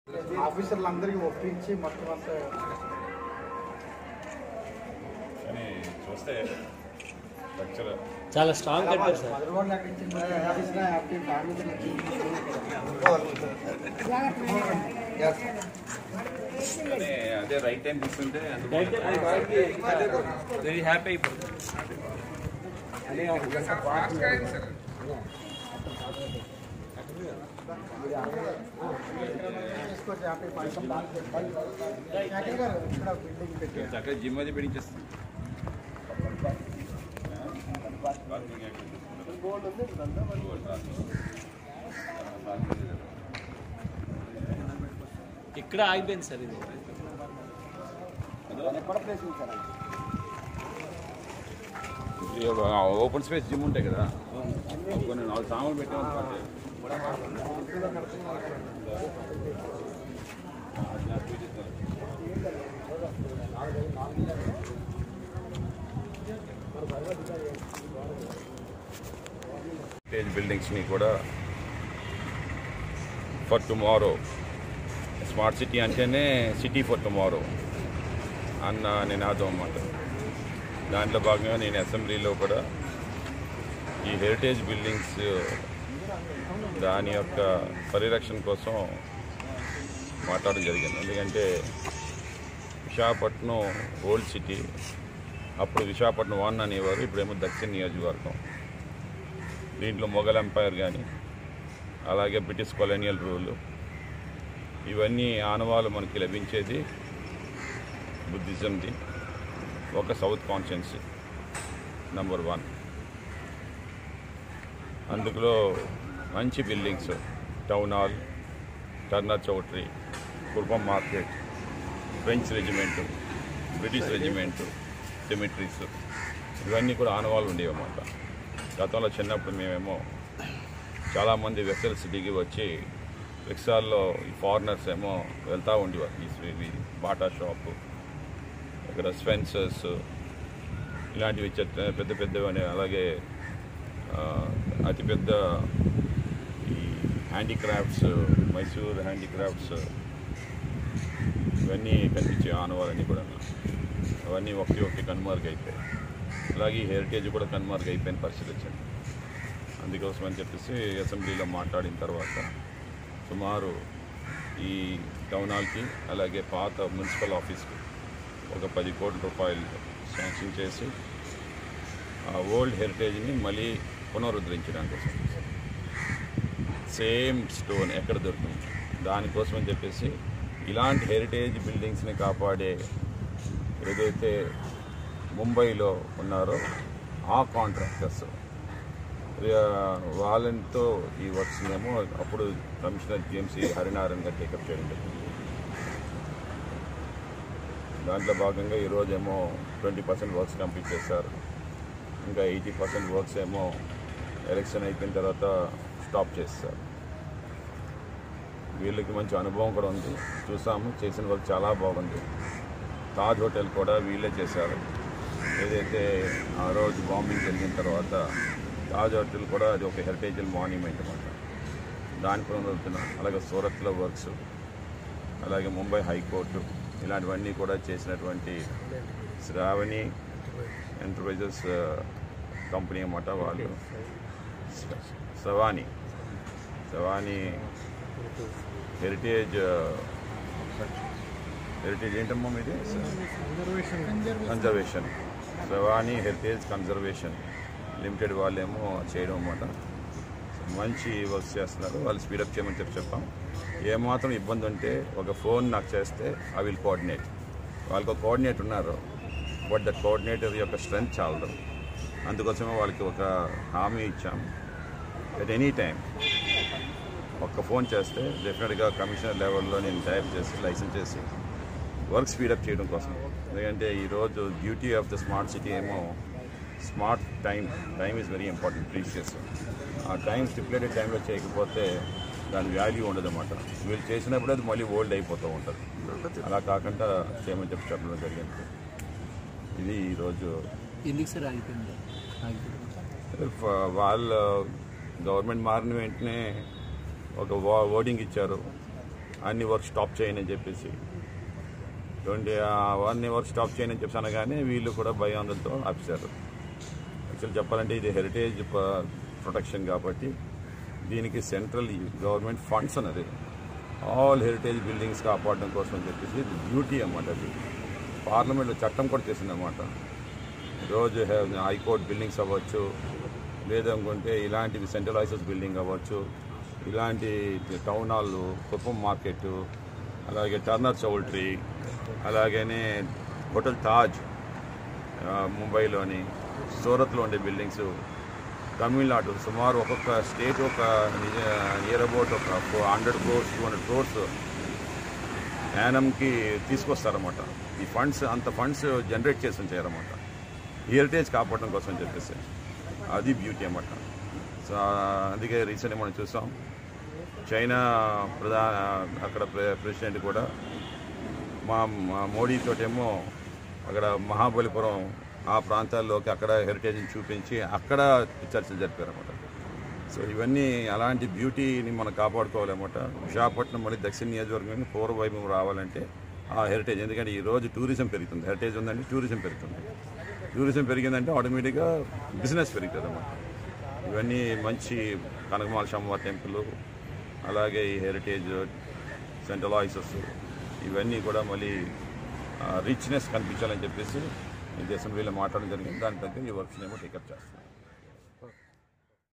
ఆఫీసర్లందరికీ ఒప్పించి మొత్తం అంతా కానీ చూస్తే స్ట్రక్చర్ చాలా స్ట్రాంగ్ కట్టారు సార్ పది రోజులు అక్కడి నుంచి మరి ఆఫీస్లో హ్యాపీ ఫ్యామిలీ కానీ అదే రైట్ టైం తీసుకుంటే వెరీ హ్యాపీ అయిపోతుంది తీసుకొచ్చి హ్యాపీ పైసలు గారు ఇక్కడ బిల్డింగ్ పెట్టి చక్కగా జిమ్ అది పెట్టించేస్తుంది ఇక్కడ ఆగిపోయింది సార్ ఇది ఓపెన్ స్పేస్ జిమ్ ఉంటాయి కదా కొన్ని నాలుగు సామాన్లు పెట్టామనుకోండి స్టేజ్ బిల్డింగ్స్ని కూడా ఫర్ టుమారో స్మార్ట్ సిటీ అంటేనే సిటీ ఫర్ టుమారో అన్న నినాదం అన్నమాట దాంట్లో భాగంగా నేను అసెంబ్లీలో కూడా ఈ హెరిటేజ్ బిల్డింగ్స్ దాని యొక్క పరిరక్షణ కోసం మాట్లాడడం జరిగింది ఎందుకంటే విశాఖపట్నం ఓల్డ్ సిటీ అప్పుడు విశాఖపట్నం వన్ అనేవారు ఇప్పుడేమో దక్షిణ నియోజకవర్గం దీంట్లో మొఘల్ ఎంపైర్ కానీ అలాగే బ్రిటిష్ కొలోనియల్ రూల్ ఇవన్నీ ఆనవాలు మనకి లభించేది బుద్ధిజంది ఒక సౌత్ కాన్స్టిట్యున్సీ నంబర్ వన్ అందులో మంచి buildings town hall Turner choultry కుర్బం market French regiment British regiment cemeteries ఇవన్నీ కూడా ఆనవాళ్ళు ఉండేవి అన్నమాట గతంలో చిన్నప్పుడు మేమేమో చాలామంది వెసల్స్ దిగి వచ్చి రిక్షాల్లో ఈ ఫారినర్స్ ఏమో వెళ్తూ ఉండేవారు ఈ స్వీ- ఈ బాటా షాపు ఇక్కడ స్పెన్సర్స్ ఇలాంటివి చెత్త- పెద్ద పెద్దవని అలాగే ఆ, అతిపెద్ద ఈ హ్యాండీక్రాఫ్ట్స్ మైసూర్ హ్యాండీక్రాఫ్ట్స్ ఇవన్నీ కనిపించే ఆనవాళ్ళన్నీ కూడా అవన్నీ ఒకటి ఒకటి కనుమరుగు అయిపోయాయి అలాగే ఈ హెరిటేజ్ కూడా కనుమరుగు అయిపోయిన పరిస్థితి వచ్చింది అందుకోసం అని చెప్పేసి అసెంబ్లీలో మాట్లాడిన తర్వాత సుమారు ఈ టౌన్ హాల్కి అలాగే పాత మున్సిపల్ ఆఫీస్కి ఒక పది కోట్ల రూపాయలు శాంక్షన్ చేసి ఆ ఓల్డ్ హెరిటేజ్ని మళ్ళీ పునరుద్ధరించడానికి కోసం సేమ్ స్టోన్ ఎక్కడ దొరుకుతుంది దానికోసం అని చెప్పేసి ఇలాంటి హెరిటేజ్ బిల్డింగ్స్ని కాపాడే ఏదైతే ముంబైలో ఉన్నారో ఆ కాంట్రాక్టర్స్ వాళ్ళతో ఈ వర్క్స్ ఏమో అప్పుడు కమిషనర్ జిఎంసీ హరినారాయణ గారు టేకప్ చేయడం జరిగింది దాంట్లో భాగంగా ఈరోజేమో ట్వంటీ పర్సెంట్ వర్క్స్ కంప్లీట్ చేశారు ఇంకా ఎయిటీ పర్సెంట్ వర్క్స్ ఏమో ఎలక్షన్ అయిపోయిన తర్వాత స్టాప్ చేస్తారు వీళ్ళకి మంచి అనుభవం కూడా ఉంది చూసాము చేసిన వర్క్ చాలా బాగుంది తాజ్ హోటల్ కూడా వీళ్ళే చేశారు ఏదైతే ఆ రోజు బాంబింగ్ జరిగిన తర్వాత తాజ్ హోటల్ కూడా అది ఒక హెరిటేజ్ మాన్యుమెంట్ అన్నమాట దాని పునరుద్ధరణ అలాగే సూరత్లో వర్క్స్ అలాగే ముంబై హైకోర్టు ఇలాంటివన్నీ కూడా చేసినటువంటి శ్రావణి ఎంటర్ప్రైజెస్ కంపెనీ అన్నమాట వాళ్ళు సవాని సవాని హెరిటేజ్ హెరిటేజ్ ఏంటమ్మా మీది conservation Savani heritage conservation limited వాళ్ళేమో చేయడం అన్నమాట మంచి వర్క్స్ చేస్తున్నారు వాళ్ళు స్పీడప్ చేయమని చెప్పి చెప్పాం ఏమాత్రం ఇబ్బంది ఉంటే ఒక ఫోన్ నాకు చేస్తే ఐ విల్ కోఆర్డినేట్ వాళ్ళకి ఒక కోఆర్డినేటర్ ఉన్నారు బట్ దట్ కోఆర్డినేటర్ యొక్క స్ట్రెంగ్త్ చాలదు అందుకోసమే వాళ్ళకి ఒక హామీ ఇచ్చాం ఎట్ ఎనీ టైం ఒక్క ఫోన్ చేస్తే డెఫినెట్గా కమిషనర్ లెవెల్లో నేను టైప్ చేసి లైసెన్స్ చేసి వర్క్ స్పీడప్ చేయడం కోసం ఎందుకంటే ఈరోజు duty of the smart city ఏమో smart time time is very important precious ఆ టైం స్టిపులేటెడ్ టైంలో చేయకపోతే దాని వాల్యూ ఉండదన్నమాట వీళ్ళు చేసినప్పుడు అది మళ్ళీ ఓల్డ్ అయిపోతూ ఉంటుంది అలా కాకుండా చేయమని చెప్పి చెప్పడం జరిగింది ఇది ఈరోజు ఎందుకు సార్ ఆగిపోయింది ఆగిపోయింది ఫ- వాళ్ళ గవర్నమెంట్ మారిన వెంటనే ఒక ఓ- ఓటింగ్ ఇచ్చారు అన్ని వర్క్ స్టాప్ చేయని చెప్పేసి ట్వంటీ అన్ని వర్క్ స్టాప్ చేయని చెప్పి అనగానే వీళ్ళు కూడా భయాందోళనతో ఆపేశారు యాక్చువల్ చెప్పాలంటే ఇది హెరిటేజ్ ప- ప్రొటెక్షన్ కాబట్టి దీనికి సెంట్రల్ గవర్నమెంట్ ఫండ్స్ అన్నది ఆల్ హెరిటేజ్ బిల్డింగ్స్ కాపాడడం కోసం అని చెప్పేసి ఇది డ్యూటీ అన్నమాట అది పార్లమెంట్లో చట్టం కూడా చేసిందన్నమాట రోజు హె- హైకోర్టు బిల్డింగ్స్ అవ్వచ్చు లేదనుకుంటే ఇలాంటివి సెంట్రలైజెస్ బిల్డింగ్ అవ్వచ్చు ఇలాంటి టౌన్ హాల్ కుప్పం మార్కెట్ అలాగే టర్నర్ చౌల్ట్రీ అలాగనే హోటల్ తాజ్ ఆ, ముంబైలోని సూరత్లో ఉండే బిల్డింగ్స్ తమిళనాడు సుమారు ఒక్కొక్క స్టేట్ ఒక నియర్ అబౌట్ ఒక hundred crores two hundred crores యానంకి తీసుకొస్తారన్నమాట ఈ ఫండ్స్ అంత ఫండ్స్ జనరేట్ చేసి ఉంచారన్నమాట హెరిటేజ్ కాపాడడం కోసం అని చెప్పేసి అది బ్యూటీ అన్నమాట సో అందుకే రీసెంట్గా మనం చూసాం చైనా ప్రధాన అక్కడ ప్రె- ప్రెసిడెంట్ కూడా మా మా మోడీ తోటేమో అక్కడ మహాబలిపురం ఆ ప్రాంతాల్లోకి అక్కడ హెరిటేజ్ని చూపించి అక్కడ చర్చలు జరిపారన్నమాట సో ఇవన్నీ అలాంటి బ్యూటీని మనం కాపాడుకోవాలన్నమాట విశాఖపట్నం మళ్ళీ దక్షిణ నియోజకవర్గం పూర్వ వైభవం రావాలంటే ఆ హెరిటేజ్ ఎందుకంటే ఈ రోజు టూరిజం పెరుగుతుంది హెరిటేజ్ ఉందంటే టూరిజం పెరుగుతుంది టూరిజం పెరిగిందంటే ఆటోమేటిక్గా బిజినెస్ పెరుగుతుంది అన్నమాట ఇవన్నీ మంచి కనకమాల శమ్మవారి టెంపుల్ అలాగే ఈ హెరిటేజ్ సెంట్రల్ ఆయిసెస్ ఇవన్నీ కూడా మళ్ళీ రిచ్నెస్ కనిపించాలని చెప్పేసి ఈ దేశం వీళ్ళు మాట్లాడడం జరిగింది దాని తగ్గ ఈ వర్క్స్ ఏమో టేకప్ చేస్తాం